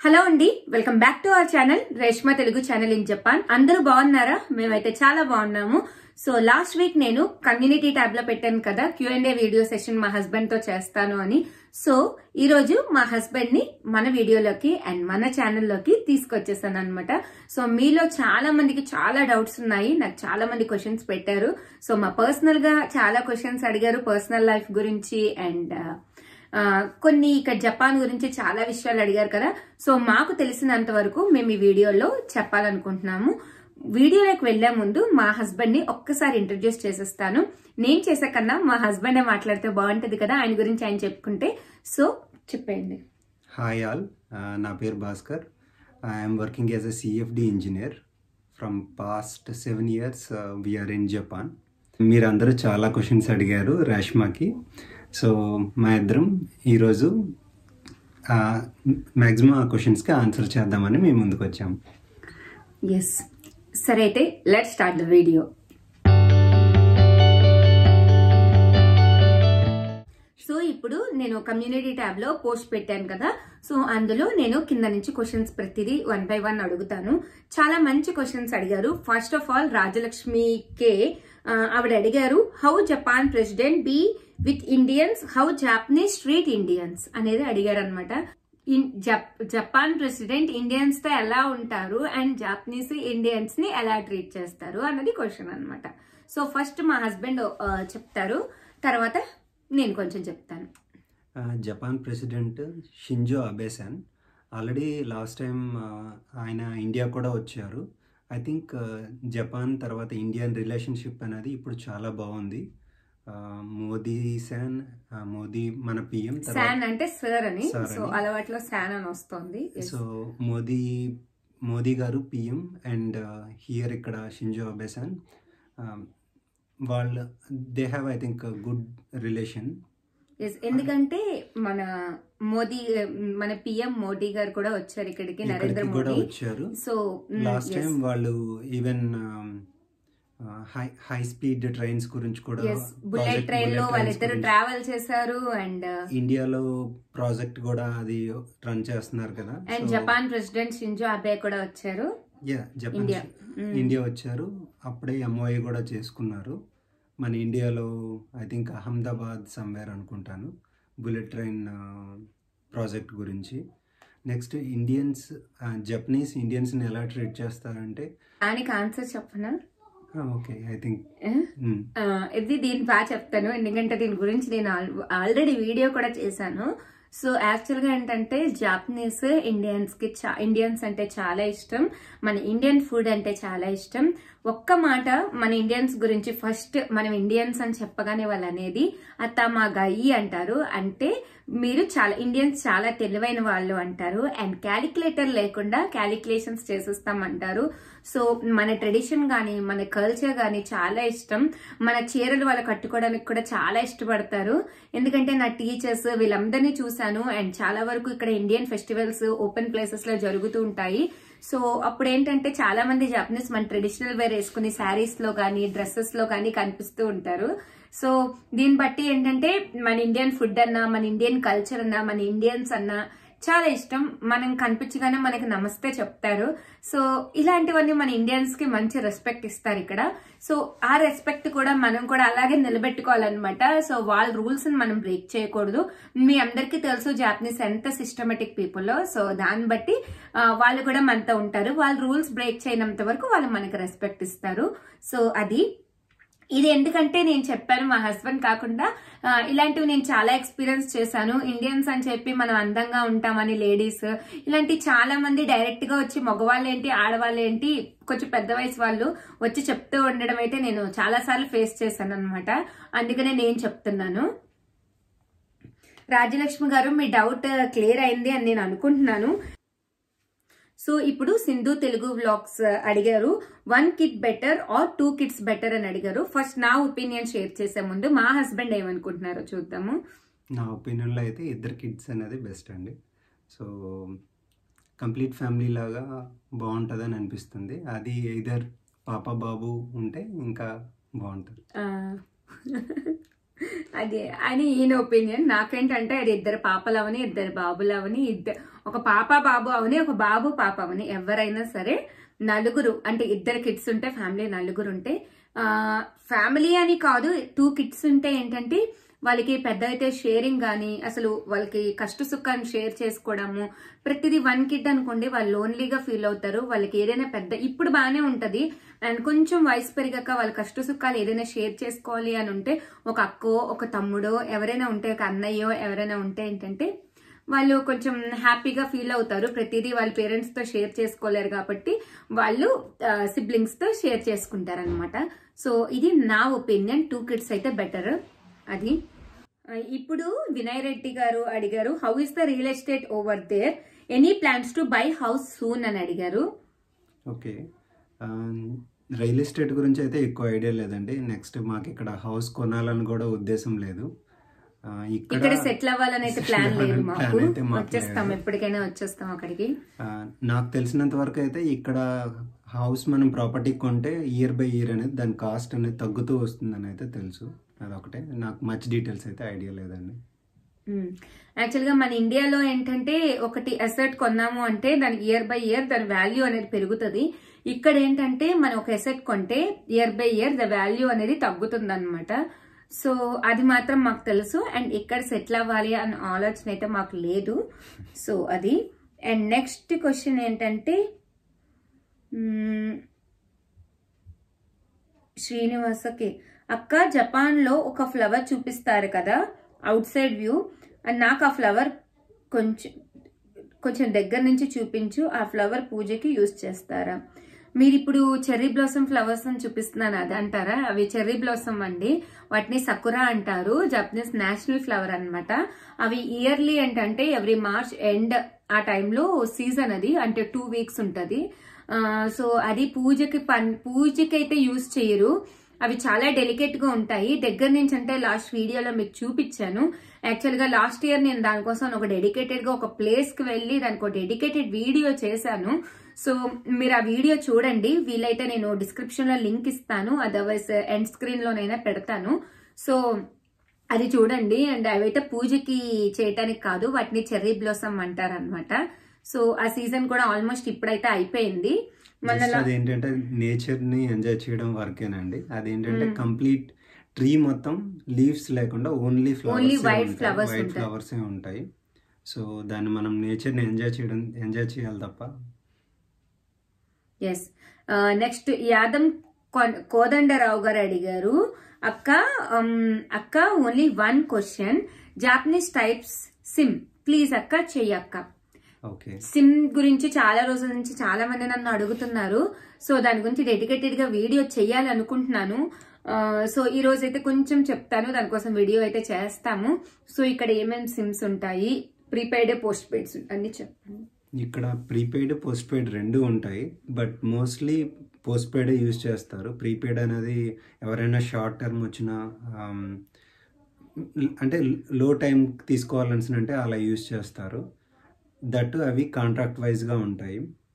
Hello అండి welcome back to our channel Reshma Telugu channel in Japan అందరూ బాగున్నారా మేమైతే చాలా బాగున్నాము సో లాస్ట్ వీక్ నేను కమ్యూనిటీ ట్యాబ్ లో పెట్టాను కదా Q and A video session మా హస్బెండ్ తో చేస్తాను అని సో ఈ రోజు మా హస్బెండ్ ని మన వీడియోలోకి అండ్ మన ఛానల్లోకి తీసుకొచ్చేసాను అనమాట సో మీలో చాలా మందికి చాలా డౌట్స్ ఉన్నాయి నాకు చాలా మంది క్వశ్చన్స్ పెట్టారు సో మా పర్సనల్ గా చాలా క్వశ్చన్స్ అడిగారు పర్సనల్ లైఫ్ గురించి అండ్ ఆ, కొన్ని ఇక జపాన్ గురించి చాలా విషయాలు అడిగారు కదా సో మాకు తెలిసినంత వరకు మేము ఈ వీడియోలో చెప్పాలనుకుంటున్నాము వీడియోలోకి వెళ్లే ముందు మా హస్బెండ్ ని ఒక్కసారి ఇంట్రడ్యూస్ చేసేస్తాను నేను చేసే కన్నా మా హస్బెండ్ మాట్లాడితే బాగుంటది కదా ఆయన గురించి ఆయన చెప్పుకుంటే సో చెప్పండి హాయ్ ఆల్ నా పేరు Bhaskar I am working as a CFD engineer from past seven years we are in Japan మీరందరూ చాలా క్వశ్చన్స్ అడిగారు రేష్మాకి సో మా ఇద్దరం ఈరోజు మ్యాక్సిమం ఆ క్వశ్చన్స్కి ఆన్సర్ చేద్దామని మేము ముందుకు వచ్చాము ఎస్ సరే అయితే let start the video so ఇప్పుడు నేను కమ్యూనిటీ ట్యాబ్ లో పోస్ట్ పెట్టాను కదా సో అందులో నేను కింద నుంచి క్వశ్చన్స్ ప్రతిదీ వన్ బై వన్ అడుగుతాను చాలా మంచి క్వశ్చన్స్ అడిగారు ఫస్ట్ ఆఫ్ ఆల్ రాజలక్ష్మి కే ఆ, ఆవిడ అడిగారు how Japan president be with Indians how Japanese treat Indians అనేది అడిగారు అనమాట జపాన్ ప్రెసిడెంట్ ఇండియన్స్ తో ఎలా ఉంటారు అండ్ జాపనీస్ ఇండియన్స్ ని ఎలా ట్రీట్ చేస్తారు అన్నది క్వశ్చన్ అన్నమాట సో ఫస్ట్ మా హస్బెండ్ చెప్తారు తర్వాత నేను కొంచెం చెప్తాను Japan president Shinzo Abe san already last time ఆయన ఇండియా కూడా వచ్చారు ఐ థింక్ జపాన్ తర్వాత ఇండియన్ రిలేషన్షిప్ అనేది ఇప్పుడు చాలా బాగుంది ఆ, మోదీ శాన్ ఆ, మోదీ మన పిఎం శాన్ అంటే సర్ అని Sir సో అని. అలవాట్లో శాన్ అని వస్తుంది Yes. So Modi Modi garu PM and here ఇక్కడ షింజో అబేసాన్ వాళ్ళు they have I think good relation Yes, ఎందుకంటే మన మోదీ మన పిఎం మోడీ గారు కూడా వచ్చారు ఇక్కడికి నరేంద్ర ఇక్కడికి కూడా మోడీ వచ్చారు so mm, last yes. Time వాళ్ళు even high high speed trains గురించి కూడా ఎస్ బుల్లెట్ project ట్రైన్ లో bullet trains వాళ్ళిద్దరు గురించి ట్రావెల్ చేశారు అండ్ ఇండియాలో ప్రాజెక్ట్ కూడా అది రన్ చేస్తున్నారు కదా and Japan president Shinzo Abe కూడా వచ్చారు yeah Japan India. Mm. India వచ్చారు అప్పుడే ఎంఓఏ కూడా చేసుకున్నారు మన ఇండియాలో ఐ థింక్ అహ్మదాబాద్ సమ్వేర్ అనుకుంటాను బుల్లెట్ ట్రైన్ ప్రాజెక్ట్ గురించి నెక్స్ట్ ఇండియన్స్ జపనీస్ ఇండియన్స్ని ఎలా ట్రీట్ చేస్తారంటే దానికి ఆన్సర్ చెప్పనా ఓకే ఐ థింక్ Eh? ఆ, ఇది దీని బాగా చెప్తాను ఎందుకంటే దీని గురించి నేను ఆల్- ఆల్రెడీ వీడియో కూడా చేశాను సో యాక్చువల్ గా ఏంటంటే జాపనీస్ ఇండియన్స్ కి చా- ఇండియన్స్ అంటే చాలా ఇష్టం మన ఇండియన్ ఫుడ్ అంటే చాలా ఇష్టం ఒక్క మాట మన ఇండియన్స్ గురించి ఫస్ట్ మనం ఇండియన్స్ అని చెప్పగానే వాళ్ళు అనేది అత్తమా గయి అంటారు అంటే మీరు చాలా ఇండియన్స్ చాలా తెలివైన వాళ్ళు అంటారు అండ్ క్యాలిక్యులేటర్ లేకుండా క్యాలిక్యులేషన్స్ చేసేస్తాం అంటారు సో మన ట్రెడిషన్ కానీ మన కల్చర్ కానీ చాలా ఇష్టం మన చీరలు వాళ్ళు కట్టుకోవడానికి కూడా చాలా ఇష్టపడతారు ఎందుకంటే నా టీచర్స్ వీళ్ళందరినీ చూశాను అండ్ చాలా వరకు ఇక్కడ ఇండియన్ ఫెస్టివల్స్ ఓపెన్ ప్లేసెస్ లో జరుగుతూ ఉంటాయి సో అప్పుడు ఏంటంటే చాలా మంది జపనీస్ మన ట్రెడిషనల్ వేర్ వేసుకుని శారీస్ లో కానీ డ్రెస్సెస్ లో కానీ కనిపిస్తూ ఉంటారు సో దీన్ని బట్టి ఏంటంటే మన ఇండియన్ ఫుడ్ అన్నా మన ఇండియన్ కల్చర్ అన్నా మన ఇండియన్స్ అన్నా చాలా ఇష్టం మనం కనిపించగానే మనకి నమస్తే చెప్తారు సో ఇలాంటివన్నీ మన ఇండియన్స్ కి మంచి రెస్పెక్ట్ ఇస్తారు ఇక్కడ సో ఆ రెస్పెక్ట్ కూడా మనం కూడా అలాగే నిలబెట్టుకోవాలన్నమాట సో వాళ్ళ రూల్స్ ని మనం బ్రేక్ చేయకూడదు మీ అందరికీ తెలుసు జాపనీస్ ఎంత సిస్టమేటిక్ పీపుల్ సో దాన్ని బట్టి ఆ, వాళ్ళు కూడా మనతో ఉంటారు వాళ్ళ రూల్స్ బ్రేక్ చేయనంత వరకు వాళ్ళు మనకి రెస్పెక్ట్ ఇస్తారు సో అది ఇది ఎందుకంటే నేను చెప్పాను మా హస్బెండ్ కాకుండా ఆ, ఇలాంటివి నేను చాలా ఎక్స్పీరియన్స్ చేశాను ఇండియన్స్ అని చెప్పి మనం అందంగా ఉంటామని లేడీస్ ఇలాంటి చాలా మంది డైరెక్ట్ గా వచ్చి మగవాళ్ళు ఏంటి ఆడవాళ్ళు ఏంటి కొంచెం పెద్ద వయసు వాళ్ళు వచ్చి చెప్తూ ఉండడం అయితే నేను చాలా సార్లు ఫేస్ చేశాను అనమాట అందుకనే నేను చెప్తున్నాను రాజలక్ష్మి గారు మీ డౌట్ క్లియర్ అయింది అని నేను అనుకుంటున్నాను సో ఇప్పుడు సింధు తెలుగు వ్లాగ్స్ అడిగారు one kid better or two kids better అని అడిగారు ఫస్ట్ నా ఒపీనియన్ షేర్ చేసే ముందు మా హస్బెండ్ ఏమనుకుంటున్నారో చూద్దాము నా ఒపీనియన్లో అయితే ఇద్దరు కిడ్స్ అనేది బెస్ట్ అండి సో కంప్లీట్ ఫ్యామిలీ లాగా బాగుంటుందని అనిపిస్తుంది అది ఇద్దరు పాప బాబు ఉంటే ఇంకా బాగుంటుంది ఆ, అది అని ఈయన ఒపీనియన్ నాకేంటంటే అది ఇద్దరు పాపలవని ఇద్దరు బాబులవని ఇద్దరు ఒక పాప బాబు అవని ఒక బాబు పాప అవని ఎవరైనా సరే నలుగురు అంటే ఇద్దరు కిడ్స్ ఉంటే ఫ్యామిలీ నలుగురు ఉంటే ఫ్యామిలీ అని కాదు టూ కిడ్స్ ఉంటే ఏంటంటే వాళ్ళకి పెద్ద అయితే షేరింగ్ కానీ అసలు వాళ్ళకి కష్ట సుఖాన్ని షేర్ చేసుకోవడము ప్రతిదీ వన్ కిడ్ అనుకోండి వాళ్ళు లోన్లీగా ఫీల్ అవుతారు వాళ్ళకి ఏదైనా పెద్ద ఇప్పుడు బాగానే ఉంటది అండ్ కొంచెం వయసు పెరిగాక వాళ్ళ కష్ట సుఖాలు ఏదైనా షేర్ చేసుకోవాలి అని ఉంటే ఒక అక్కో ఒక తమ్ముడో ఎవరైనా ఉంటే ఒక అన్నయ్యో ఎవరైనా ఉంటే ఏంటంటే వాళ్ళు కొంచెం హ్యాపీగా ఫీల్ అవుతారు ప్రతిదీ వాళ్ళ పేరెంట్స్ తో షేర్ చేసుకోలేరు కాబట్టి వాళ్ళు సిబ్లింగ్స్ తో షేర్ చేసుకుంటారు అనమాట సో ఇది నా ఒపీనియన్ టూ కిడ్స్ అయితే బెటర్ అది ఆ, ఇప్పుడు వినయ్ రెడ్డి గారు అడిగారు how is the real estate over there any plans to buy house soon అని అడిగారు ఓకే ఆ, రియల్ ఎస్టేట్ గురించి అయితే ఎక్కువ ఐడియా లేదండి నెక్స్ట్ మాకు ఇక్కడ హౌస్ కొనాలని కూడా ఉద్దేశం లేదు ఆ, ఇక్కడ సెటిల్ అవ్వాలని అయితే ప్లాన్ settle లేదు అవ్వాలని మాకు plan అయితే మాకు వచ్చేస్తాం లేదు. ఎప్పటికైనా వచ్చేస్తాం అక్కడికి ఆ, నాకు తెలిసినంత వరకు అయితే ఇక్కడ హౌస్ మనం ప్రాపర్టీ కొంటే ఇయర్ బై ఇయర్ అనేది దాని కాస్ట్ అనేది తగ్గుతూ వస్తుందని అయితే తెలుసు అదొకటే నాకు మచ్ డీటెయిల్స్ అయితే ఐడియా లేదండి యాక్చువల్ గా మన ఇండియాలో ఏంటంటే ఒకటి అసెట్ కొన్నాము అంటే దాని ఇయర్ బై ఇయర్ దాని వాల్యూ అనేది పెరుగుతుంది ఇక్కడ ఏంటంటే మనం ఒక అసెట్ కొంటే year by year the value అనేది తగ్గుతుంది అనమాట సో అది మాత్రం మాకు తెలుసు అండ్ ఇక్కడ సెటిల్ అవ్వాలి అన్న ఆలోచన అయితే మాకు లేదు సో అది అండ్ నెక్స్ట్ క్వశ్చన్ ఏంటంటే మ్మ్, శ్రీనివాసకి అక్క జపాన్ లో ఒక ఫ్లవర్ చూపిస్తారు కదా అవుట్ సైడ్ వ్యూ అండ్ నాకు ఆ ఫ్లవర్ కొంచెం కొంచెం దగ్గర నుంచి చూపించు ఆ ఫ్లవర్ పూజకి యూజ్ చేస్తారా మీరు ఇప్పుడు చెర్రీ బ్లాసమ్ ఫ్లవర్స్ అని చూపిస్తున్నాను అది అంటారా అవి చెర్రీ బ్లాసమ్ అండి వాటిని సకురా అంటారు జపనీస్ నేషనల్ ఫ్లవర్ అన్నమాట అవి ఇయర్లీ ఏంటంటే ఎవ్రీ మార్చ్ ఎండ్ ఆ టైంలో సీజన్ అది అంటే టూ వీక్స్ ఉంటుంది సో అది పూజకి పన్ పూజకి అయితే యూజ్ చేయరు అవి చాలా డెలికేట్ గా ఉంటాయి దగ్గర నుంచి అంటే లాస్ట్ వీడియోలో మీకు చూపించాను యాక్చువల్ గా లాస్ట్ ఇయర్ నేను దానికోసం ఒక డెడికేటెడ్ గా ఒక ప్లేస్ కి వెళ్ళి దానికి ఒక డెడికేటెడ్ వీడియో చేశాను సో మీరు ఆ వీడియో చూడండి వీలైతే నేను డిస్క్రిప్షన్ లో లింక్ ఇస్తాను అదర్వైజ్ ఎండ్ స్క్రీన్ లోనైనా పెడతాను సో అది చూడండి అండ్ అవైతే పూజకి చేయటానికి కాదు వాటిని చెర్రీ బ్లాసమ్ అంటారు అనమాట సో ఆ సీజన్ కూడా ఆల్మోస్ట్ ఇప్పుడైతే అయిపోయింది మన Just అదేంటంటే నేచర్ ని ఎంజాయ్ చేయడం వరకేనండి అదేంటంటే మ్మ్. కంప్లీట్ ట్రీ మొత్తం లీవ్స్ లేకుండా only Only flowers white flowers white ఉంటాయి. ఫ్లవర్స్ ఉంటాయి సో దాన్ని మనం నేచర్ ని ఎంజాయ్ చేయడం ఎంజాయ్ చేయాలి తప్ప ఎస్ నెక్స్ట్ యాదం కొ- కోదండరావు గారు అడిగారు అక్క um, అక్క only one question Japanese types SIM please అక్క చెయ్యి అక్క ఓకే సిమ్ గురించి చాలా రోజుల నుంచి చాలా మంది నన్ను అడుగుతున్నారు సో దాని గురించి డెడికేటెడ్ గా వీడియో చేయాలి అనుకుంటున్నాను ఆ, సో ఈ రోజు అయితే కొంచెం చెప్తాను దానికోసం వీడియో అయితే చేస్తాము సో ఇక్కడ ఏమేమి సిమ్స్ ఉంటాయి ప్రీపెయిడ్ పోస్ట్ పెయిడ్స్ అన్ని చెప్తాను ఇక్కడ ప్రీపెయిడ్ పోస్ట్ పెయిడ్ రెండు ఉంటాయి but mostly postpaid use చేస్తారు ప్రీపెయిడ్ అనేది ఎవరైనా షార్ట్ టర్మ్ వచ్చిన ఆమ్, అంటే లో టైం తీసుకోవాలనిసిన అంటే అలా యూజ్ చేస్తారు దట్ అవి కాంట్రాక్ట్ వైజ్గా ఉంటాయి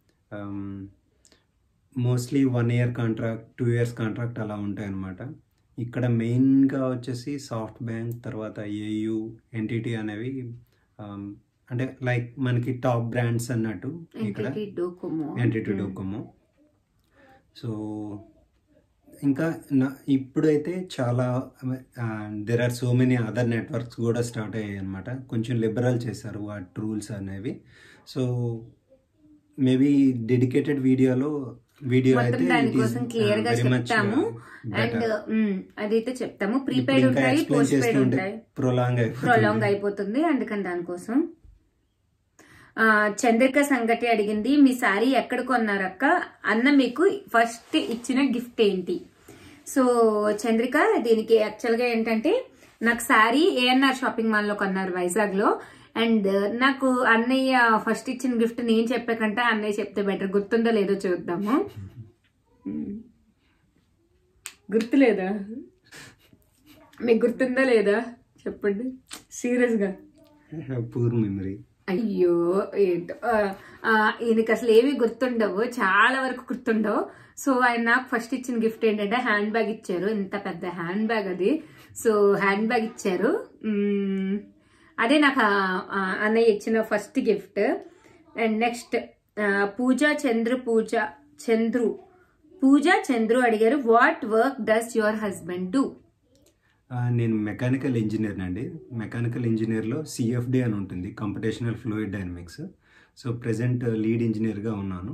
mostly one year contract two years contract అలా ఉంటాయి అన్నమాట ఇక్కడ మెయిన్గా వచ్చేసి సాఫ్ట్ బ్యాంక్ తర్వాత ఏయు ఎన్టీటీ అనేవి ఆమ్, అంటే లైక్ మనకి టాప్ బ్రాండ్స్ అన్నట్టు ఇక్కడ NTT Docomo NTT Docomo so ఇంకా నా ఇప్పుడైతే చాలా there are so many other networks కూడా స్టార్ట్ అయ్యాయి అనమాట కొంచెం లిబరల్ చేశారు వాటి రూల్స్ అనేవి సో మేబీ డెడికేటెడ్ వీడియోలో వీడియో మొత్తం అయితే దానికోసం క్లియర్ గా చెప్తాము అండ్ అదైతే చెప్తాము ప్రీపెయిడ్ ఉంటాయి పోస్ట్ పెయిడ్ ఉంటాయి ప్రొలాంగ్ ప్రొలాంగ్ అయిపోతుంది అందుకని దానికోసం ఆ, చంద్రిక సంగతి అడిగింది మీ సారీ ఎక్కడ కొన్నారక్క అన్న మీకు ఫస్ట్ ఇచ్చిన గిఫ్ట్ ఏంటి సో చంద్రిక దీనికి యాక్చువల్ గా ఏంటంటే నాకు సారీ ఏఎన్ఆర్ షాపింగ్ మాల్ లో కొన్నారు వైజాగ్ లో అండ్ నాకు అన్నయ్య ఫస్ట్ ఇచ్చిన గిఫ్ట్ నేను చెప్పాకంటే అన్నయ్య చెప్తే బెటర్ గుర్తుందో లేదో చూద్దాము ఉమ్. గుర్తులేదా మీకు గుర్తుందా లేదా చెప్పండి సీరియస్ గా పూర్ మెమరీ అయ్యో ఏంటో ఆ, ఆ, ఈయనకి అసలు ఏవి గుర్తుండవు చాలా వరకు గుర్తుండవు సో ఆయన నాకు ఫస్ట్ ఇచ్చిన గిఫ్ట్ ఏంటంటే హ్యాండ్ బ్యాగ్ ఇచ్చారు ఇంత పెద్ద హ్యాండ్ బ్యాగ్ అది సో హ్యాండ్ బ్యాగ్ ఇచ్చారు మ్మ్, అదే నాకు ఆ- ఆ అన్నయ్య ఇచ్చిన first gift and next Pooja Chandru Pooja Chandru Pooja Chandru అడిగారు what work does your husband do ఆ, నేను మెకానికల్ ఇంజనీర్ అండి మెకానికల్ ఇంజనీర్లో సిఎఫ్డి అని ఉంటుంది computational fluid dynamics so present lead ఇంజనీర్గా ఉన్నాను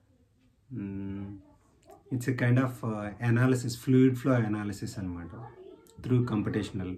it's a kind of analysis fluid flow analysis అనమాట through computational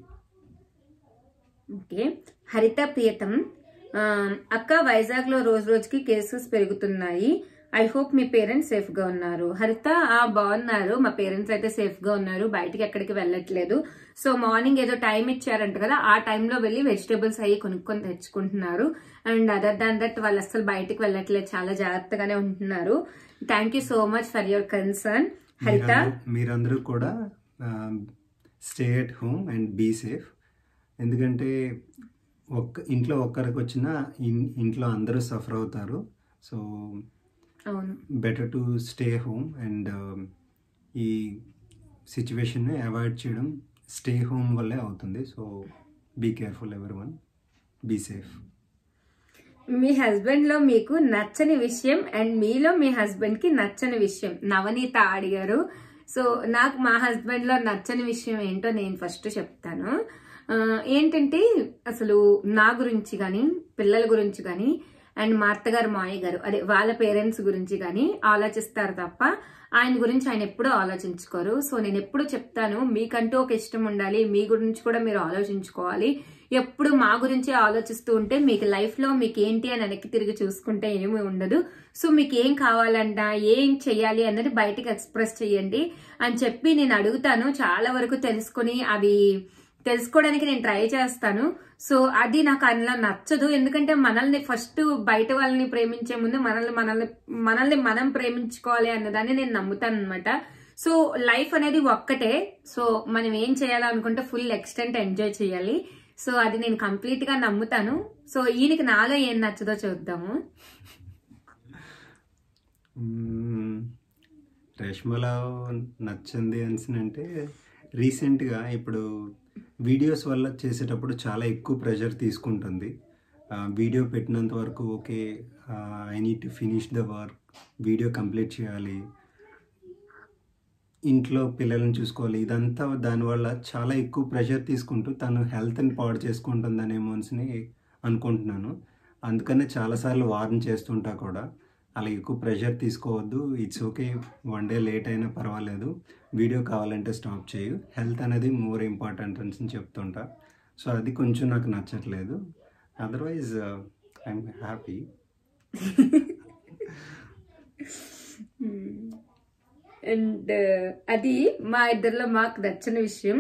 okay Haritha Priyatham ఆ, అక్క వైజాగ్ లో రోజు రోజుకి కేసెస్ పెరుగుతున్నాయి ఐ హోప్ మీ పేరెంట్స్ సేఫ్ గా ఉన్నారు హరిత ఆ బాగున్నారు మా పేరెంట్స్ అయితే సేఫ్ గా ఉన్నారు బయటికి ఎక్కడికి వెళ్ళట్లేదు సో మార్నింగ్ ఏదో టైం ఇచ్చారంట కదా ఆ టైంలో వెళ్ళి వెజిటేబుల్స్ అయ్యి కొనుక్కొని తెచ్చుకుంటున్నారు అండ్ అదర్ దాన్ దట్ వాళ్ళు అసలు బయటికి వెళ్ళట్లేదు చాలా జాగ్రత్తగానే ఉంటున్నారు thank you so much for your concern Haritha మీరందరూ- మీరందరూ కూడా stay at home and be safe ఎందుకంటే ఒక్క ఇంట్లో ఒక్కరికి వచ్చినా ఇన్- ఇంట్లో అందరూ సఫర్ అవుతారు సో అవును better to stay home and ఈ సిచ్యువేషన్ని అవాయిడ్ చేయడం స్టే హోమ్ వల్లే అవుతుంది so be careful every one be safe మీ హస్బెండ్ లో మీకు నచ్చని విషయం అండ్ మీలో మీ హస్బెండ్ కి నచ్చని విషయం నవనీత అడిగారు సో నాకు మా హస్బెండ్ లో నచ్చని విషయం ఏంటో నేను ఫస్ట్ చెప్తాను ఆ, ఏంటంటే అసలు నా గురించి కానీ పిల్లల గురించి కానీ అండ్ మా అత్తగారు మాయ గారు అదే వాళ్ళ పేరెంట్స్ గురించి కానీ ఆలోచిస్తారు తప్ప ఆయన గురించి ఆయన ఎప్పుడూ ఆలోచించుకోరు సో నేను ఎప్పుడు చెప్తాను మీకంటూ ఒక ఇష్టం ఉండాలి మీ గురించి కూడా మీరు ఆలోచించుకోవాలి ఎప్పుడు మా గురించి ఆలోచిస్తూ ఉంటే మీకు లైఫ్ లో మీకు ఏంటి అని వెనక్కి తిరిగి చూసుకుంటే ఏమీ ఉండదు సో మీకు ఏం కావాలంట ఏం చెయ్యాలి అన్నది బయటకు ఎక్స్ప్రెస్ చేయండి అని చెప్పి నేను అడుగుతాను చాలా వరకు తెలుసుకొని అవి తెలుసుకోవడానికి నేను ట్రై చేస్తాను సో అది నాకు అందులో నచ్చదు ఎందుకంటే మనల్ని ఫస్ట్ బయట వాళ్ళని ప్రేమించే ముందు మనల్ని మనల్ని మనల్ని మనం ప్రేమించుకోవాలి అన్నదాన్ని నేను నమ్ముతాను అనమాట సో లైఫ్ అనేది ఒక్కటే సో మనం ఏం చేయాలనుకుంటే ఫుల్ ఎక్స్టెంట్ ఎంజాయ్ చేయాలి సో అది నేను కంప్లీట్ గా నమ్ముతాను సో ఈయనకి నాలో ఏం నచ్చదో చూద్దాము మ్మ్. రేష్మలో నచ్చింది అంటే రీసెంట్గా ఇప్పుడు వీడియోస్ వల్ల చేసేటప్పుడు చాలా ఎక్కువ ప్రెషర్ తీసుకుంటుంది ఆ, వీడియో పెట్టినంత వరకు okay I need to finish the work video complete చేయాలి ఇంట్లో పిల్లల్ని చూసుకోవాలి ఇదంతా దానివల్ల చాలా ఎక్కువ ప్రెషర్ తీసుకుంటూ తను హెల్త్ని పాడు చేసుకుంటుందనేమో అని అనుకుంటున్నాను అందుకనే చాలాసార్లు వార్న్ చేస్తుంటా కూడా అలా ఎక్కువ ప్రెషర్ తీసుకోవద్దు it's okay one day late అయినా పర్వాలేదు వీడియో కావాలంటే స్టాప్ చేయు హెల్త్ అనేది మోర్ ఇంపార్టెంట్ అని చెప్తుంటా సో అది కొంచెం నాకు నచ్చట్లేదు అదర్వైజ్ ఐఎమ్ హ్యాపీ అండ్ అది మా ఇద్దరిలో మాకు నచ్చని విషయం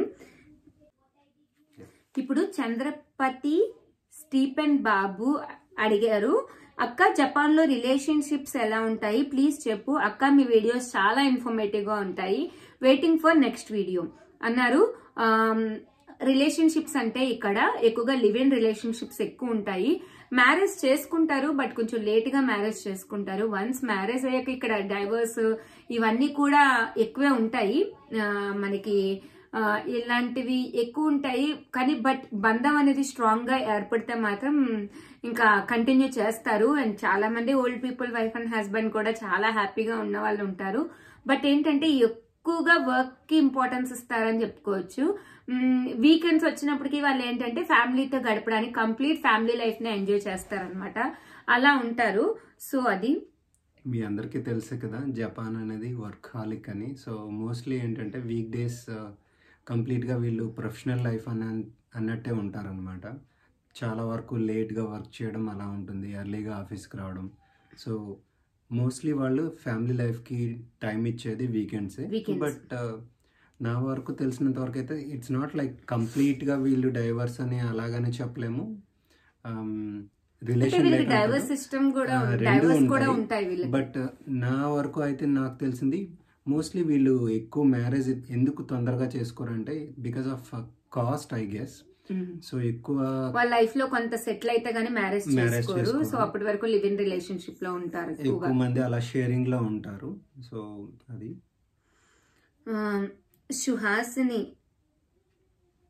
ఇప్పుడు చంద్రపతి స్టీఫెన్ బాబు అడిగారు అక్క జపాన్ లో రిలేషన్షిప్స్ ఎలా ఉంటాయి ప్లీజ్ చెప్పు అక్క మీ వీడియోస్ చాలా ఇన్ఫర్మేటివ్ గా ఉంటాయి వెయిటింగ్ ఫర్ నెక్స్ట్ వీడియో అన్నారు రిలేషన్షిప్స్ అంటే ఇక్కడ ఎక్కువగా లివ్ ఇన్ రిలేషన్షిప్స్ ఎక్కువ ఉంటాయి మ్యారేజ్ చేసుకుంటారు బట్ కొంచెం లేట్ గా మ్యారేజ్ చేసుకుంటారు వన్స్ మ్యారేజ్ అయ్యాక ఇక్కడ డైవర్స్ ఇవన్నీ కూడా ఎక్కువే ఉంటాయి ఆ, మనకి ఆ, ఇలాంటివి ఎక్కువ ఉంటాయి కానీ బట్ బంధం అనేది స్ట్రాంగ్ గా ఏర్పడితే మాత్రం ఇంకా కంటిన్యూ చేస్తారు అండ్ చాలా మంది old people wife and husband కూడా చాలా హ్యాపీగా ఉన్న వాళ్ళు ఉంటారు బట్ ఏంటంటే ఎక్కువగా వర్క్ కి ఇంపార్టెన్స్ ఇస్తారని చెప్పుకోవచ్చు వీకెండ్స్ వచ్చినప్పటికీ వాళ్ళు ఏంటంటే ఫ్యామిలీతో గడపడానికి కంప్లీట్ ఫ్యామిలీ లైఫ్ ని ఎంజాయ్ చేస్తారనమాట అలా ఉంటారు సో అది మీ అందరికీ తెలుసు కదా జపాన్ అనేది వర్క్ హాలిక్ అని సో మోస్ట్లీ ఏంటంటే వీక్ డేస్ కంప్లీట్గా వీళ్ళు ప్రొఫెషనల్ లైఫ్ అన్న అన్నట్టే ఉంటారనమాట చాలా వరకు లేట్గా వర్క్ చేయడం అలా ఉంటుంది ఎర్లీగా ఆఫీస్కి రావడం సో మోస్ట్లీ వాళ్ళు ఫ్యామిలీ లైఫ్కి టైం ఇచ్చేది వీకెండ్సే Weekends. బట్ నా వరకు తెలిసినంత వరకు అయితే ఇట్స్ నాట్ లైక్ కంప్లీట్గా వీళ్ళు డైవర్స్ అని అలాగనే చెప్పలేము అంటే రిలేషన్ వీళ్ళకి డైవర్స్ సిస్టమ్ కూడా ఆ, రెండు డైవర్స్ కూడా ఉంటాయి. ఉంటాయి వీళ్ళకి బట్ నా వరకు అయితే నాకు తెలిసింది మోస్ట్లీ వీళ్ళు ఎక్కువ మ్యారేజ్ ఎందుకు తొందరగా చేసుకోరంటే because of cost I guess so ఎక్కువ వాళ్ళ లైఫ్ లో కొంత సెటిల్ అయితే గానీ మ్యారేజ్ Marriage చేసుకోరు చేసుకోరు. సో అప్పటి వరకు లివ్ ఇన్ రిలేషన్షిప్ లో ఉంటారు ఎక్కువగా ఎక్కువ మంది అలా షేరింగ్ లో ఉంటారు సో అది ఆ, Suhasini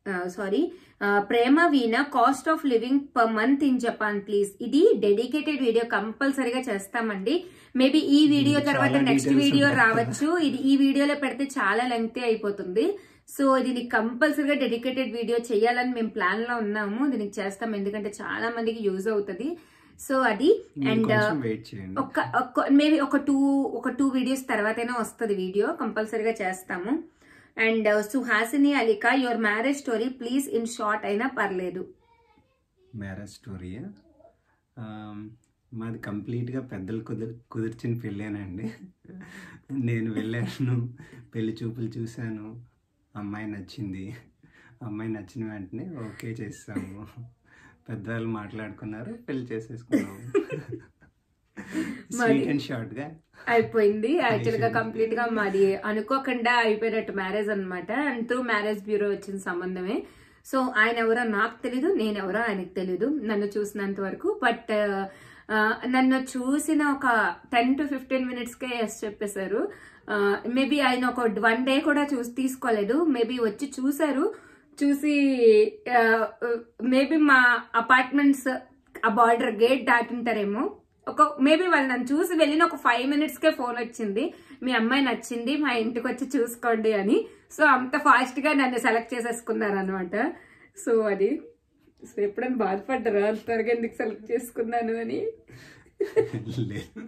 sorry Prema Veena cost of living per month in Japan please ఇది డెడికేటెడ్ వీడియో కంపల్సరీగా చేస్తామండి మేబీ ఈ వీడియో ఇది తర్వాత చాలా నెక్స్ట్ details వీడియో ఉంటాయి రావచ్చు ఇది ఈ వీడియోలో పెడితే చాలా లెంగ్తీ అయిపోతుంది సో దీనికి కంపల్సరీగా డెడికేటెడ్ వీడియో చేయాలని మేము ప్లాన్ లో ఉన్నాము దీనికి చేస్తాం ఎందుకంటే చాలా మందికి యూజ్ అవుతుంది సో అది మీరు అండ్ కొంచెం వెయిట్ చేయండి ఒక మేబీ ఒక టూ ఒక టూ వీడియోస్ తర్వాతైనా వస్తుంది వీడియో కంపల్సరీగా చేస్తాము and Suhasini Alika your marriage story please in short అయినా పర్లేదు మ్యారేజ్ స్టోరీ మాది కంప్లీట్గా పెద్దలు కుదిర్ కుదిర్చిన పెళ్ళేనండి నేను వెళ్ళాను పెళ్లి చూపులు చూశాను అమ్మాయి నచ్చింది అమ్మాయి నచ్చిన వెంటనే ఓకే చేసాము పెద్దవాళ్ళు మాట్లాడుకున్నారు పెళ్లి చేసేసుకున్నాము స్వీట్ అండ్ షార్ట్గా అయిపోయింది యాక్చువల్ గా అయిపోయింది. కంప్లీట్ గా మాది అనుకోకుండా అయిపోయినట్టు మ్యారేజ్ అన్నమాట అండ్ త్రూ మ్యారేజ్ బ్యూరో వచ్చిన సంబంధమే సో ఆయన ఎవరో నాకు తెలీదు నేను ఎవరో ఆయనకు తెలీదు నన్ను చూసినంత వరకు బట్ నన్ను చూసిన ఒక టెన్ టు ఫిఫ్టీన్ మినిట్స్ కే ఎస్ చెప్పేశారు మేబీ ఆయన ఒక వన్ డే కూడా చూసి తీసుకోలేదు మేబీ వచ్చి చూశారు చూసి మేబీ మా అపార్ట్మెంట్స్ ఆ బార్డర్ గేట్ దాటింటారేమో ఒక మేబీ వాళ్ళు నన్ను చూసి వెళ్ళిన ఒక ఫైవ్ మినిట్స్ కే ఫోన్ వచ్చింది మీ అమ్మాయి నచ్చింది మా ఇంటికి వచ్చి చూసుకోండి అని సో అంత ఫాస్ట్ గా నన్ను సెలెక్ట్ చేసేసుకున్నారు అనమాట సో అది సో ఎప్పుడైనా బాధపడ్డారా అంత త్వరగా ఎందుకు సెలెక్ట్ చేసుకున్నాను అని లేదు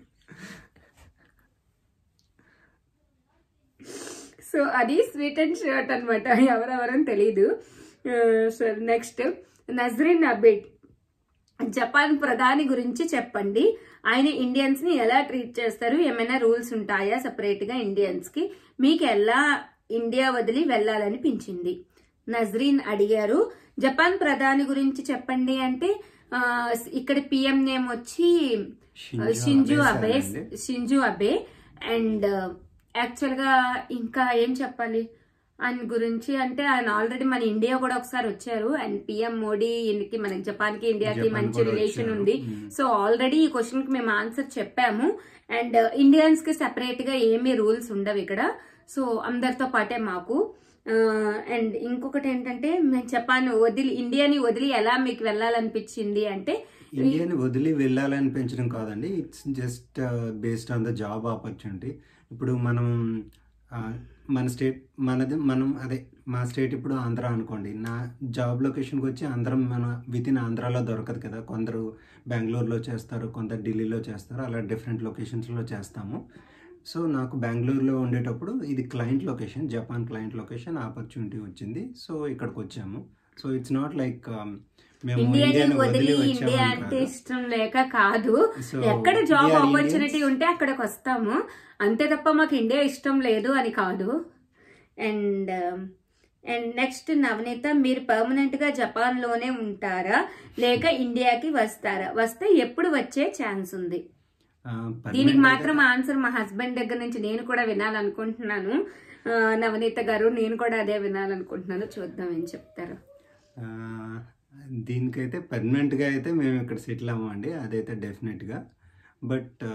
సో అది స్వీట్ అండ్ షర్ట్ అనమాట ఎవరెవరని తెలియదు so next Nazreen Abid Japan ప్రధాని గురించి చెప్పండి ఆయన ఇండియన్స్ ని ఎలా ట్రీట్ చేస్తారు ఏమైనా రూల్స్ ఉంటాయా సెపరేట్ గా ఇండియన్స్ కి మీకు ఎలా ఇండియా వదిలి వెళ్ళాలనిపించింది నజ్రీన్ అడిగారు జపాన్ ప్రధాని గురించి చెప్పండి అంటే ఆ, ఇక్కడ పిఎం నేమ్ వచ్చి Shinzo Abe sir Shinzo Abe and actual గా ఇంకా ఏం చెప్పాలి ఆయన గురించి అంటే ఆయన ఆల్రెడీ మన ఇండియా కూడా ఒకసారి వచ్చారు అండ్ పిఎం మోడీ ఈయనకి మన జపాన్ కి ఇండియాకి జపాన్ మంచి కూడా రిలేషన్ వచ్చారు. ఉంది మ్మ్. సో ఆల్రెడీ ఈ క్వశ్చన్ కి మేము ఆన్సర్ చెప్పాము అండ్ ఇండియన్స్ కి సెపరేట్ గా ఏమీ రూల్స్ ఉండవు ఇక్కడ సో అందరితో పాటే మాకు అండ్ ఇంకొకటి ఏంటంటే మేము జపాన్ వదిలి ఇండియాని వదిలి ఎలా మీకు వెళ్ళాలనిపించింది అంటే ఇండియాని వదిలి వెళ్ళాలని పెంచడం కాదండి it's just based on the job opportunity ఇప్పుడు మనం ఆ, మన స్టేట్ మనది మనం అదే మా స్టేట్ ఇప్పుడు ఆంధ్ర అనుకోండి నా జాబ్ లొకేషన్కి వచ్చి అందరం మన విత్ ఇన్ ఆంధ్రాలో దొరకదు కదా కొందరు బెంగళూరులో చేస్తారు కొందరు ఢిల్లీలో చేస్తారు అలా డిఫరెంట్ లొకేషన్స్లో చేస్తాము సో నాకు బెంగళూరులో ఉండేటప్పుడు ఇది client location Japan client location opportunity వచ్చింది సో ఇక్కడికి వచ్చాము సో ఇట్స్ నాట్ లైక్ మేము ఇండియాని ఇండియాని వదిలి వదిలి ఇండియా వచ్చామని అంటే కాదు. ఇష్టం లేక కాదు So, ఎక్కడ job we are opportunity Indians. ఉంటే అక్కడికి వస్తాము అంతే తప్ప మాకు ఇండియా ఇష్టం లేదు అని కాదు అండ్ అండ్ నెక్స్ట్ నవనీత మీరు పర్మనెంట్ గా జపాన్ లోనే ఉంటారా లేక ఇండియాకి వస్తారా వస్తే ఎప్పుడు వచ్చే ఛాన్స్ ఉంది ఆ, దీనికి permanent మాత్రం గా- ఆన్సర్ మా హస్బెండ్ దగ్గర నుంచి నేను కూడా వినాలనుకుంటున్నాను ఆ, నవనీత గారు నేను కూడా అదే వినాలనుకుంటున్నాను చూద్దాం ఏం చెప్తారు ఆ, దీనికైతే పర్మనెంట్గా అయితే మేము ఇక్కడ సెటిల్ అవ్వమండి అదైతే డెఫినెట్గా బట్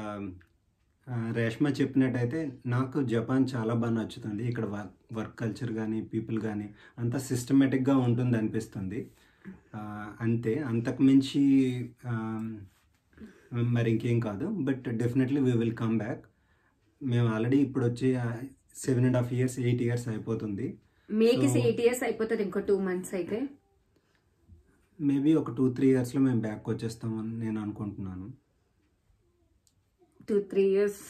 రేష్మా చెప్పినట్టయితే నాకు జపాన్ చాలా బాగా నచ్చుతుంది ఇక్కడ వర్క్ వర్క్ కల్చర్ కానీ పీపుల్ కానీ అంతా సిస్టమేటిక్గా ఉంటుంది అనిపిస్తుంది ఆ, అంతే అంతకు మించి ఆ, మరి ఇంకేం కాదు but definitely we will come back మేము ఆల్రెడీ ఇప్పుడు వచ్చి seven and half years eight years అయిపోతుంది మేకి So- ఎయిట్ ఇయర్స్ అయిపోతుంది ఇంకో టూ మంత్స్ అయితే మేబీ ఒక టూ త్రీ ఇయర్స్లో మేము బ్యాక్ వచ్చేస్తామని నేను అనుకుంటున్నాను టూ త్రీ ఇయర్స్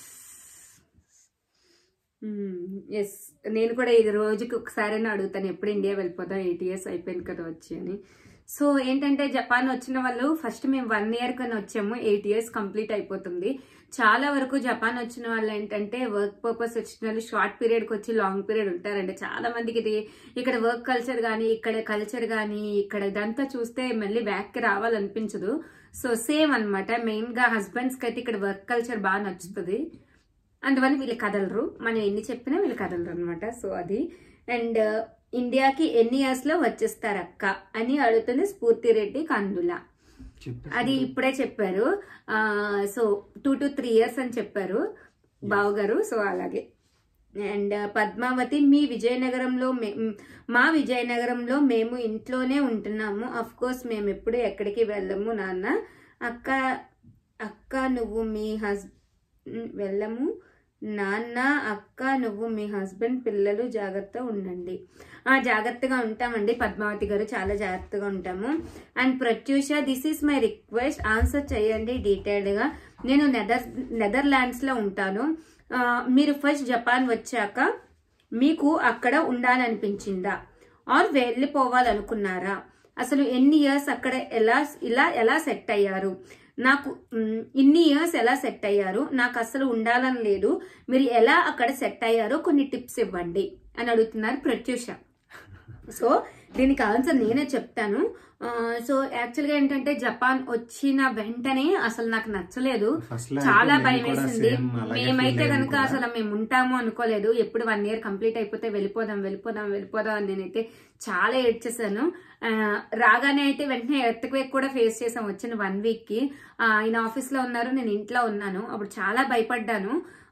ఎస్ నేను కూడా ఇది రోజుకి ఒకసారైనా అడుగుతాను ఎప్పుడు ఇండియా వెళ్ళిపోతాం ఎయిట్ ఇయర్స్ అయిపోయింది కదా వచ్చి అని సో ఏంటంటే జపాన్ వచ్చిన వాళ్ళు ఫస్ట్ మేము వన్ ఇయర్ కన్నా వచ్చాము ఎయిట్ ఇయర్స్ కంప్లీట్ అయిపోతుంది చాలా వరకు జపాన్ వచ్చిన వాళ్ళు ఏంటంటే వర్క్ పర్పస్ వచ్చిన వాళ్ళు షార్ట్ పీరియడ్కి వచ్చి లాంగ్ పీరియడ్ ఉంటారండి చాలా మందికి ఇది ఇక్కడ వర్క్ కల్చర్ కానీ ఇక్కడ కల్చర్ కానీ ఇక్కడ ఇదంతా చూస్తే మళ్ళీ బ్యాక్కి రావాలనిపించదు సో సేమ్ అనమాట మెయిన్గా హస్బెండ్స్కి అయితే ఇక్కడ వర్క్ కల్చర్ బాగా నచ్చుతుంది అందువల్ల వీళ్ళు కదలరు మనం ఎన్ని చెప్పినా వీళ్ళు కదలరు అనమాట సో అది అండ్ ఇండియాకి ఎన్ని ఇయర్స్ లో వచ్చేస్తారు అక్క అని అడుగుతుంది స్ఫూర్తి రెడ్డి కందుల చెప్పేసి అది ఇప్పుడే చెప్పారు so two to three years అని చెప్పారు బావు గారు సో అలాగే అండ్ పద్మావతి మీ విజయనగరంలో మే- మ్, మా విజయనగరంలో మేము ఇంట్లోనే ఉంటున్నాము అఫ్ కోర్స్ మేము ఎప్పుడు ఎక్కడికి వెళ్ళము నాన్న అక్క అక్క నువ్వు మీ హస్ మ్, వెళ్ళము నాన్న అక్క నువ్వు మీ హస్బెండ్ పిల్లలు జాగ్రత్త ఉండండి ఆ జాగ్రత్తగా ఉంటామండి పద్మావతి గారు చాలా జాగ్రత్తగా ఉంటాము and Prathyusha this is my request answer చేయండి డీటెయిల్డ్గా నేను నెదర్ నెదర్లాండ్స్లో ఉంటాను ఆ, మీరు ఫస్ట్ జపాన్ వచ్చాక మీకు అక్కడ ఉండాలనిపించిందా ఆర్ వెళ్ళిపోవాలనుకున్నారా అసలు ఎన్ని ఇయర్స్ అక్కడ ఎలా ఇలా ఎలా సెట్ అయ్యారు నాకు మ్, ఇన్ని ఇయర్స్ ఎలా సెట్ అయ్యారు నాకు అసలు ఉండాలని లేదు మీరు ఎలా అక్కడ సెట్ అయ్యారో కొన్ని టిప్స్ ఇవ్వండి అని అడుగుతున్నారు ప్రత్యూష సో దీనికి ఆన్సర్ నేనే చెప్తాను ఆ, సో యాక్చువల్గా ఏంటంటే జపాన్ వచ్చిన వెంటనే అసలు నాకు నచ్చలేదు ఫస్ట్ లో చాలా అయితే భయం మేము కూడా వేసింది same అలాగే మేమైతే feel కనుక అయ్యాం అసలు కూడా. మేము ఉంటాము అనుకోలేదు ఎప్పుడు వన్ ఇయర్ కంప్లీట్ అయిపోతే వెళ్ళిపోదాం వెళ్ళిపోదాం వెళ్ళిపోదాం అని నేనైతే చాలా ఏడ్చేసాను ఆ, రాగానే అయితే వెంటనే ఎర్త్ క్వేక్ కూడా ఫేస్ చేసాం వచ్చిన వన్ వీక్ కి ఆ, ఆయన ఆఫీస్ లో ఉన్నారు నేను ఇంట్లో ఉన్నాను అప్పుడు చాలా భయపడ్డాను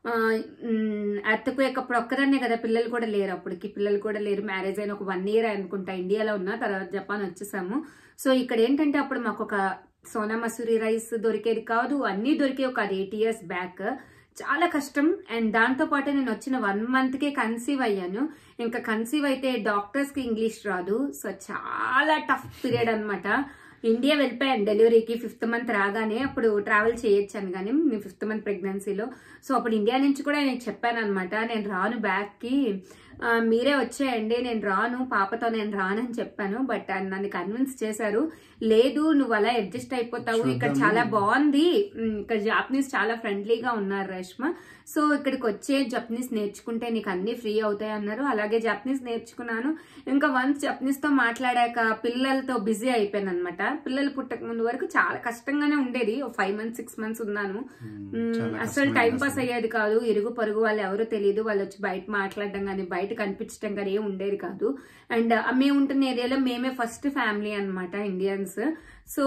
ఎర్త్ క్వేక్ అప్పుడు ఒక్కదాన్నే కదా పిల్లలు కూడా లేరు అప్పటికి పిల్లలు కూడా లేరు మ్యారేజ్ అయిన ఒక వన్ ఇయర్ అనుకుంటా ఇండియాలో ఉన్నా తర్వాత జపాన్ వచ్చేసాము సో ఇక్కడ ఏంటంటే అప్పుడు మాకు ఒక సోనా మసూరి రైస్ దొరికేది కాదు అన్నీ దొరికే ఒక అది ఎయిట్ ఇయర్స్ బ్యాక్ చాలా కష్టం అండ్ దాంతో పాటు నేను వచ్చిన వన్ మంత్ కే కన్సీవ్ అయ్యాను ఇంకా కన్సీవ్ అయితే డాక్టర్స్ కి ఇంగ్లీష్ రాదు సో చాలా టఫ్ పీరియడ్ అన్నమాట ఇండియా వెళ్ళిపోయాను డెలివరీకి ఫిఫ్త్ మంత్ రాగానే అప్పుడు ట్రావెల్ చేయొచ్చాను కానీ నేను ఫిఫ్త్ మంత్ ప్రెగ్నెన్సీలో సో అప్పుడు ఇండియా నుంచి కూడా నేను చెప్పాను అనమాట నేను రాను బ్యాక్కి ఆ, మీరే వచ్చేయండి నేను రాను పాపతో నేను రాను అని చెప్పాను బట్ ఆయన నన్ను కన్విన్స్ చేశారు లేదు నువ్వు అలా అడ్జస్ట్ అయిపోతావు ఇక్కడ చూద్దాము. చాలా బాగుంది ఉమ్, ఇక్కడ జాపనీస్ చాలా ఫ్రెండ్లీగా ఉన్నారు రేష్మ సో ఇక్కడికి వచ్చే జపనీస్ నేర్చుకుంటే నీకు అన్ని ఫ్రీ అవుతాయి అన్నారు అలాగే జపనీస్ నేర్చుకున్నాను ఇంకా వన్స్ జపనీస్ తో మాట్లాడాక పిల్లలతో బిజీ అయిపోయాను అనమాట పిల్లలు పుట్టక ముందు వరకు చాలా కష్టంగానే ఉండేది ఫైవ్ మంత్స్ సిక్స్ మంత్స్ ఉన్నాను ఉమ్, మ్మ్, చాలా అసలు కష్టమైంది టైం పాస్ అసలు. అయ్యేది కాదు ఇరుగు పొరుగు వాళ్ళు ఎవరో తెలియదు వాళ్ళు వచ్చి బయట మాట్లాడడం కానీ బయట కనిపించడం కానీ ఏం ఉండేది కాదు అండ్ మేము ఉంటున్న ఏరియాలో మేమే ఫస్ట్ ఫ్యామిలీ అన్నమాట ఇండియన్స్ సో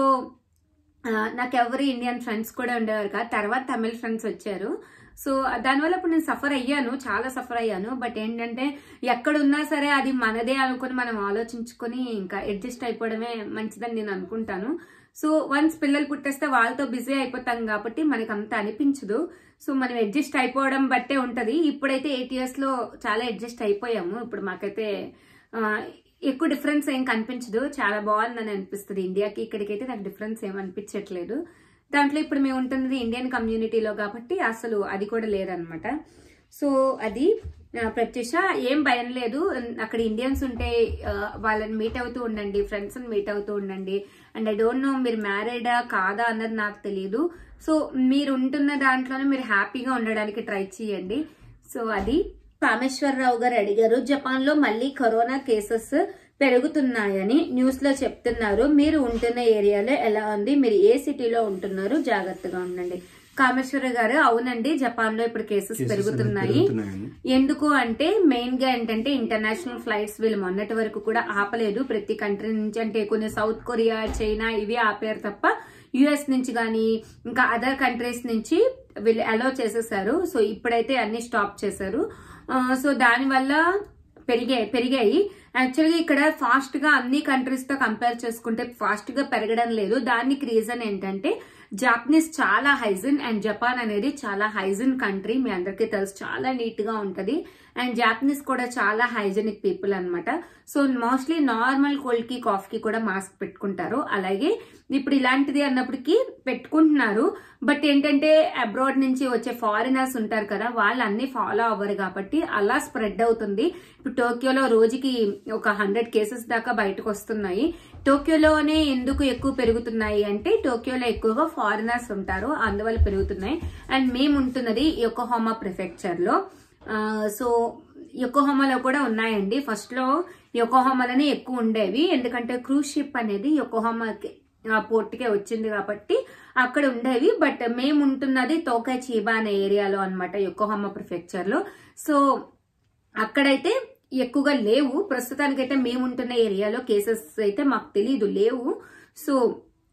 ఆ, నాకు ఎవరు ఇండియన్ ఫ్రెండ్స్ కూడా ఉండేవారు కాదు తర్వాత తమిళ ఫ్రెండ్స్ వచ్చారు సో దానివల్ల ఇప్పుడు నేను సఫర్ అయ్యాను చాలా సఫర్ అయ్యాను బట్ ఏంటంటే ఎక్కడున్నా సరే అది మనదే అనుకుని మనం ఆలోచించుకొని ఇంకా అడ్జస్ట్ అయిపోవడమే మంచిదని నేను అనుకుంటాను సో వన్స్ పిల్లలు పుట్టేస్తే వాళ్ళతో బిజీ అయిపోతాం కాబట్టి మనకి అంత అనిపించదు సో మనం అడ్జస్ట్ అయిపోవడం బట్టే ఉంటది ఇప్పుడైతే ఎయిట్ ఇయర్స్ లో చాలా అడ్జస్ట్ అయిపోయాము ఇప్పుడు మాకైతే ఆ, ఎక్కువ డిఫరెన్స్ ఏం కనిపించదు చాలా బాగుందని అనిపిస్తుంది ఇండియాకి ఇక్కడికైతే నాకు డిఫరెన్స్ ఏం అనిపించట్లేదు దాంట్లో ఇప్పుడు మేము ఉంటున్నది ఇండియన్ కమ్యూనిటీలో కాబట్టి అసలు అది కూడా లేదనమాట సో అది ఆ, ప్రత్యూష ఏం భయం లేదు అక్కడ ఇండియన్స్ ఉంటే ఆ, వాళ్ళని మీట్ అవుతూ ఉండండి ఫ్రెండ్స్ మీట్ అవుతూ ఉండండి అండ్ ఐ డోంట్ నో మీరు మ్యారీడా కాదా అన్నది నాకు తెలియదు సో మీరు ఉంటున్న దాంట్లోనే మీరు హ్యాపీగా ఉండడానికి ట్రై చేయండి సో అది కామేశ్వరరావు గారు అడిగారు జపాన్ లో మళ్ళీ కరోనా కేసెస్ పెరుగుతున్నాయని న్యూస్ లో చెప్తున్నారు మీరు ఉంటున్న ఏరియాలో ఎలా ఉంది మీరు ఏ సిటీలో ఉంటున్నారు జాగ్రత్తగా ఉండండి కామేశ్వర గారు అవునండి జపాన్ లో ఇప్పుడు కేసెస్ Cases పెరుగుతున్నాయి పెరుగుతున్నాయండి. ఎందుకు అంటే మెయిన్ గా ఏంటంటే ఇంటర్నేషనల్ ఫ్లైట్స్ వీళ్ళు మొన్నటి వరకు కూడా ఆపలేదు ప్రతి కంట్రీ నుంచి అంటే కొన్ని సౌత్ కొరియా చైనా ఇవి ఆపారు తప్ప యుఎస్ నుంచి కానీ ఇంకా అదర్ కంట్రీస్ నుంచి వీళ్ళు అలో చేసేసారు సో ఇప్పుడైతే అన్ని స్టాప్ చేశారు ఆ, సో దానివల్ల పెరిగాయి పెరిగాయి యాక్చువల్గా ఇక్కడ ఫాస్ట్ గా అన్ని కంట్రీస్ తో కంపేర్ చేసుకుంటే ఫాస్ట్ గా పెరగడం లేదు దానికి రీజన్ ఏంటంటే జాపనీస్ చాలా హైజిన్ అండ్ జపాన్ అనేది చాలా హైజిన్ కంట్రీ మీ అందరికీ తెలుసు చాలా నీట్ గా ఉంటది అండ్ జాపనీస్ కూడా చాలా హైజెనిక్ పీపుల్ అన్నమాట సో మోస్ట్లీ నార్మల్ కోల్డ్ కి కాఫ్ కి కూడా మాస్క్ పెట్టుకుంటారు అలాగే ఇప్పుడు ఇలాంటిది అన్నప్పటికీ పెట్టుకుంటున్నారు బట్ ఏంటంటే అబ్రాడ్ నుంచి వచ్చే ఫారినర్స్ ఉంటారు కదా వాళ్ళు అన్ని ఫాలో అవ్వరు కాబట్టి అలా స్ప్రెడ్ అవుతుంది ఇప్పుడు టోక్యోలో రోజుకి ఒక హండ్రెడ్ కేసెస్ దాకా బయటకు వస్తున్నాయి టోక్యోలోనే ఎందుకు ఎక్కువ పెరుగుతున్నాయి అంటే టోక్యోలో ఎక్కువగా ఫారినర్స్ ఉంటారు అందువల్ల పెరుగుతున్నాయి అండ్ మేము ఉంటున్నది యొకోహామా ప్రిఫెక్చర్ లో ఆ, సో యొకోహామాలో కూడా ఉన్నాయండి ఫస్ట్ లో యొకోహామాలోనే ఎక్కువ ఉండేవి ఎందుకంటే క్రూజ్ షిప్ అనేది యొకోహామాకి పోర్ట్ కే వచ్చింది కాబట్టి అక్కడ ఉండేవి బట్ మేము ఉంటున్నది తోకా చీబా అనే ఏరియాలో అనమాట యొకోహామా ప్రిఫెక్చర్ లో సో అక్కడైతే ఎక్కువగా లేవు ప్రస్తుతానికైతే మేము ఉంటున్న ఏరియాలో కేసెస్ అయితే మాకు తెలీదు లేవు సో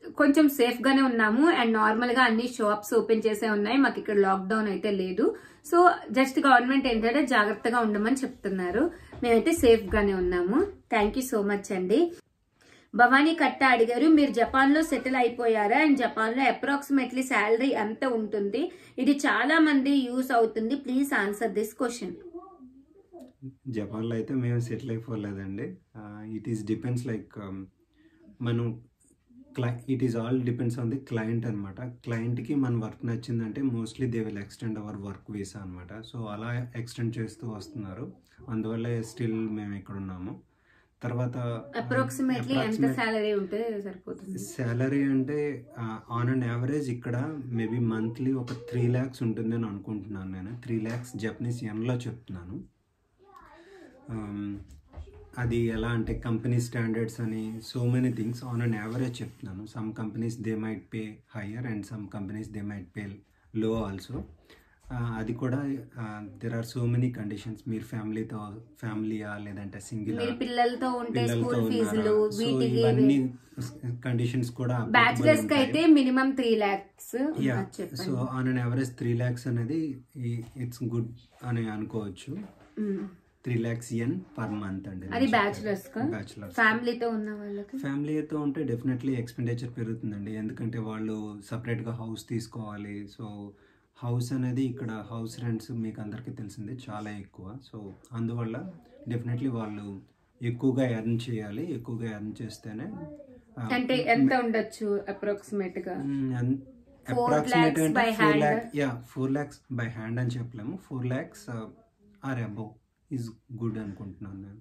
కొంచెం సేఫ్ గానే ఉన్నాము అండ్ నార్మల్ గా అన్ని షాప్స్ ఓపెన్ చేసే ఉన్నాయి మాకు ఇక్కడ లాక్డౌన్ అయితే లేదు సో జస్ట్ గవర్నమెంట్ ఏంటంటే జాగ్రత్తగా ఉండమని చెప్తున్నారు మేమైతే సేఫ్ గానే ఉన్నాము థ్యాంక్ యూ సో మచ్ అండి భవానీ కట్ట అడిగారు మీరు జపాన్ లో సెటిల్ అయిపోయారా అండ్ జపాన్ లో అప్రాక్సిమేట్లీ శాలరీ ఎంత ఉంటుంది ఇది చాలా మంది యూస్ అవుతుంది ప్లీజ్ ఆన్సర్ దిస్ క్వశ్చన్ జపాన్లో అయితే మేము సెటిల్ అయిపోలేదండి ఇట్ ఈస్ డిపెండ్స్ లైక్ మనం క్లై it is all depends on the client అనమాట క్లయింట్కి మన వర్క్ నచ్చిందంటే mostly they will extend our work visa అనమాట సో అలా ఎక్స్టెండ్ చేస్తూ వస్తున్నారు అందువల్ల స్టిల్ మేము ఇక్కడ ఉన్నాము తర్వాత అప్రాక్సిమేట్లీ ఎంత శాలరీ ఉంటే సరిపోతుంది శాలరీ అంటే ఆన్ అండ్ యావరేజ్ ఇక్కడ మేబీ మంత్లీ ఒక త్రీ ల్యాక్స్ ఉంటుందని అనుకుంటున్నాను నేను త్రీ ల్యాక్స్ జపనీస్ ఎన్లో చెప్తున్నాను Um, అది ఎలా అంటే కంపెనీ స్టాండర్డ్స్ అని so many things on and average చెప్తున్నాను some companies they might pay higher and some companies they might pay low also అది కూడా there are so many conditions మీరు ఫ్యామిలీతో ఫ్యామిలీయా లేదంటే సింగిల్ మీరు పిల్లలతో ఉంటే పిల్లలతో స్కూల్ ఫీజులు ఉన్నారా? సో వీటికి ఇవన్నీ కండిషన్స్ కూడా applicable బ్యాచిలర్స్ కి ఉంటాయి. అయితే minimum three lakhs yeah so on and average three lakhs అనేది ఇట్స్ గుడ్ అని అనుకోవచ్చు త్రీ ల్యాక్స్ ఎన్ పర్ మంత్ అండి అది బ్యాచిలర్స్ కా బ్యాచులర్స్ ఫ్యామిలీతో ఉన్న వాళ్ళకి ఫ్యామిలీతో ఉంటే డెఫినెట్లీ ఎక్స్పెండిచర్ పెరుగుతుందండి ఎందుకంటే వాళ్ళు సపరేట్గా హౌస్ తీసుకోవాలి సో హౌస్ అనేది ఇక్కడ హౌస్ రెంట్స్ మీకు అందరికీ తెలిసిందే చాలా ఎక్కువ సో అందువల్ల డెఫినెట్లీ వాళ్ళు ఎక్కువగా ఎర్న్ చేయాలి ఎక్కువగా ఎర్న్ చేస్తేనే అంటే ఎంత ఉండొచ్చు అప్రాక్సిమేట్ గా Four అప్రాక్సిమేట్ lakhs అంటే by four hand. Lakh yeah four lakhs by hand అని చెప్పలేము four lakhs or above is good అనుకుంటున్నాను నేను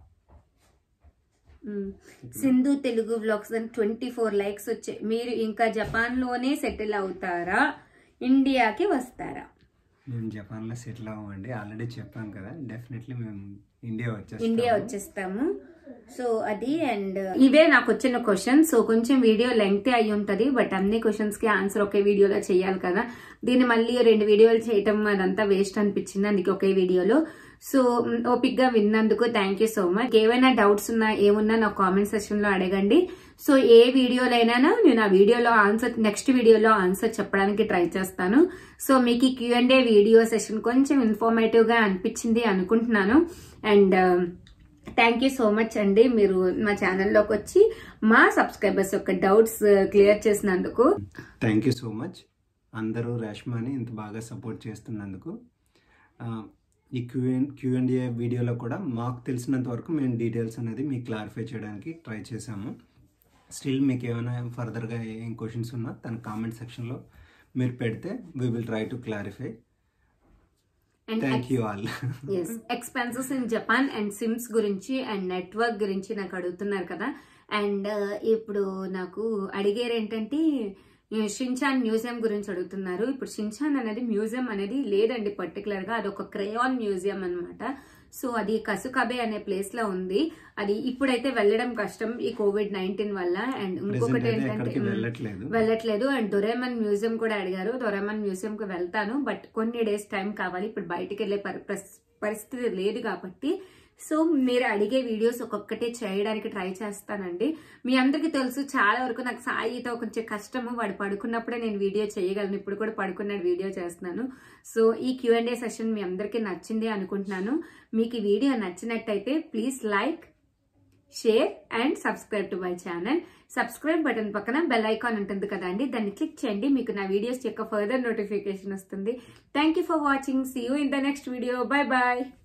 మ్మ్. సింధు తెలుగు వ్లాగ్స్ అని ట్వంటీ ఫోర్ లైక్స్ వచ్చాయి మీరు ఇంకా జపాన్ లోనే సెటిల్ అవుతారా ఇండియాకి వస్తారా మేము జపాన్లో సెటిల్ అవ్వమండి ఆల్రెడీ చెప్పాం కదా డెఫినెట్లీ మేము ఇండియా వచ్చేస్తాము ఇండియా వచ్చేస్తాము సో అది అండ్ ఇవే నాకు వచ్చిన క్వశ్చన్ సో కొంచెం వీడియో లెంగ్త్ అయి ఉంటది బట్ అన్ని క్వశ్చన్స్ కి ఆన్సర్ ఒకే వీడియోలో చేయాలి కదా దీన్ని మళ్ళీ రెండు వీడియోలు చేయటం అదంతా వేస్ట్ అనిపించింది అందుకే ఒకే వీడియోలో సో మ్, ఓపిక్ గా విన్నందుకు థ్యాంక్ యూ సో మచ్ ఏవైనా డౌట్స్ ఉన్నా ఏమున్నా నా కామెంట్ సెక్షన్ లో అడగండి సో ఏ వీడియోలైనా నేను ఆ వీడియోలో ఆన్సర్ నెక్స్ట్ వీడియోలో ఆన్సర్ చెప్పడానికి ట్రై చేస్తాను సో మీకు ఈ Q and A video session కొంచెం ఇన్ఫర్మేటివ్ గా అనిపించింది అనుకుంటున్నాను and thank you so much అండి మీరు మా ఛానల్లోకి వచ్చి మా సబ్స్క్రైబర్స్ యొక్క డౌట్స్ క్లియర్ చేసినందుకు థ్యాంక్ యూ సో మచ్ అందరూ రేష్మాని ఇంత బాగా సపోర్ట్ చేస్తున్నందుకు ఆ, ఈ క్యూఎన్ క్యూఎండిఏ వీడియోలో కూడా మాకు తెలిసినంత వరకు మేము డీటెయిల్స్ అనేది మీకు క్లారిఫై చేయడానికి ట్రై చేశాము స్టిల్ మీకు ఏమైనా ఫర్దర్గా ఏం క్వశ్చన్స్ ఉన్నా తన కామెంట్ సెక్షన్లో మీరు పెడితే we will try to clarify and thank you all ఎస్ expenses in Japan and SIMs గురించి అండ్ నెట్వర్క్ గురించి నాకు అడుగుతున్నారు కదా అండ్ ఇప్పుడు నాకు అడిగారు ఏంటంటే షిన్చాన్ మ్యూజియం గురించి అడుగుతున్నారు ఇప్పుడు షిన్చాన్ అనేది మ్యూజియం అనేది లేదండి పర్టికులర్ గా అది ఒక క్రేయాన్ మ్యూజియం అన్నమాట సో అది కసుకబే అనే ప్లేస్ లో ఉంది అది ఇప్పుడైతే వెళ్ళడం కష్టం ఈ కోవిడ్ నైన్టీన్ వల్ల అండ్ ప్రెసెంట్ ఇంకొకటి అయితే ఏంటంటే ఎక్కడికి మ్, వెళ్ళట్లేదు వెళ్ళట్లేదు అండ్ దొరేమన్ మ్యూజియం కూడా అడిగారు దొరేమన్ మ్యూజియం కి వెళ్తాను బట్ కొన్ని డేస్ టైం కావాలి ఇప్పుడు బయటికి వెళ్ళే పరి- పరిస్- పరిస్థితి లేదు కాబట్టి సో మీరు అడిగే వీడియోస్ ఒక్కొక్కటే చేయడానికి ట్రై చేస్తానండి మీ అందరికీ తెలుసు చాలా వరకు నాకు సాయితో కొంచెం కష్టము వాడు పడుకున్నప్పుడే నేను వీడియో చేయగలను ఇప్పుడు కూడా పడుకున్నాడు వీడియో చేస్తున్నాను సో ఈ క్యూ అండ్ ఏ సెషన్ మీ అందరికీ నచ్చింది అనుకుంటున్నాను మీకు ఈ వీడియో నచ్చినట్టయితే please like share and subscribe to my channel subscribe button పక్కన బెల్ ఐకాన్ ఉంటుంది కదండి దాన్ని క్లిక్ చేయండి మీకు నా వీడియోస్ యొక్క ఫర్దర్ నోటిఫికేషన్ వస్తుంది thank you for watching see you in the next video bye bye